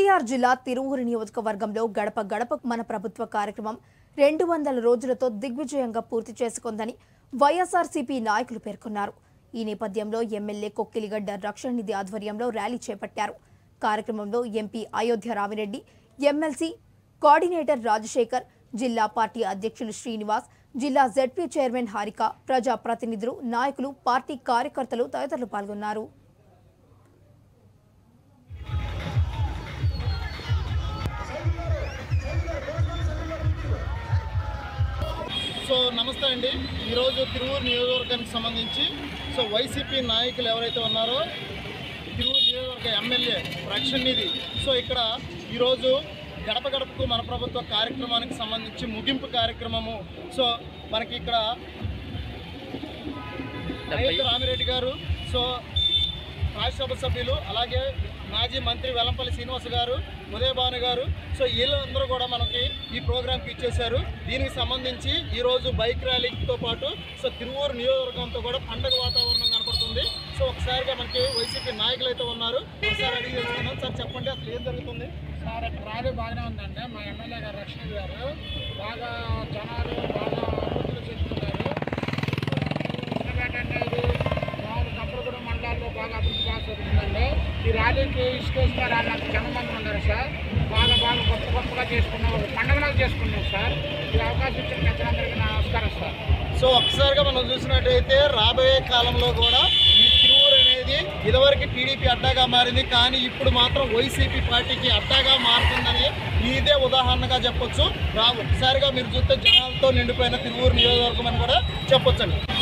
ఎన్టీఆర్ జిల్లా తిరువురు నియోజకవర్గంలో గడప గడప మన ప్రభుత్వ కార్యక్రమం రెండు వందల రోజులతో దిగ్విజయంగా పూర్తి చేసుకుందని వైఎస్ఆర్సీపీ నాయకులు పేర్కొన్నారు ఈ నేపథ్యంలో ఎమ్మెల్యే కొక్కిలిగడ్డ రక్షణ నిధి ఆధ్వర్యంలో ర్యాలీ చేపట్టారు కార్యక్రమంలో MP Ayodhya Ramireddy MLC coordinator Rajasekhar జిల్లా పార్టీ అధ్యక్షులు శ్రీనివాస్ జిల్లా జెడ్పీ చైర్మన్ హారిక ప్రజా ప్రతినిధులు నాయకులు పార్టీ కార్యకర్తలు తదితరులు పాల్గొన్నారు సో నమస్తే అండి ఈరోజు తిరువూరు నియోజకవర్గానికి సంబంధించి సో వైసీపీ నాయకులు ఎవరైతే ఉన్నారో తిరువూరు నియోజకవర్గ ఎమ్మెల్యే రక్షణ నిధి సో ఇక్కడ ఈరోజు గడప గడపకు మన ప్రభుత్వ కార్యక్రమానికి సంబంధించి ముగింపు కార్యక్రమము సో మనకి ఇక్కడ అయోధ్య రామిరెడ్డి గారు సో రాజ్యసభ సభ్యులు అలాగే మాజీ మంత్రి వెల్లంపల్లి శ్రీనివాస్ గారు ఉదయభాను గారు సో వీళ్ళందరూ కూడా మనకి ఈ ప్రోగ్రామ్కి ఇచ్చేశారు దీనికి సంబంధించి ఈరోజు బైక్ ర్యాలీతో పాటు సో తిరువూరు నియోజకవర్గంతో కూడా పండగ వాతావరణం కనపడుతుంది సో ఒకసారిగా మనకి వైసీపీ నాయకులు అయితే ఉన్నారు ఒకసారి అడిగి తెలుసుకున్నాం సార్ చెప్పండి అసలు ఏం జరుగుతుంది సార్ ఇక్కడ ర్యాలీ బాగానే ఉందంటే మా ఎమ్మెల్యే గారు రక్షణ గారు బాగా జనాలు బాగా అభివృద్ధులు చెందుతున్నారు చిన్నపేట అనేది మామూలు కప్పలగూడెం మండలాల్లో బాగా అభివృద్ధి బాగా జరుగుతుందండి ఈ ర్యాలీకి స్టేజ్ మీద రాళ్ళకి చాలా మంది ఉన్నారు సార్ బాగా బాగా గొప్ప గొప్పగా చేసుకున్నాం ఒక పండుగలాగా చేసుకున్నాం సార్ ఈ అవకాశం ఇచ్చిన పెద్దలందరికీ నమస్కారం సార్ సో ఒకసారిగా మనం చూసినట్టయితే రాబోయే కాలంలో కూడా ఈ తిరువురు అనేది ఇదివరకు టీడీపీ అడ్డాగా మారింది కానీ ఇప్పుడు మాత్రం వైసీపీ పార్టీకి అడ్డాగా మారుతుందని ఇదే ఉదాహరణగా చెప్పొచ్చు రా ఒకసారిగా మీరు చూస్తే జనాలతో నిండిపోయిన తిరువురు నియోజకవర్గం అని కూడా చెప్పొచ్చండి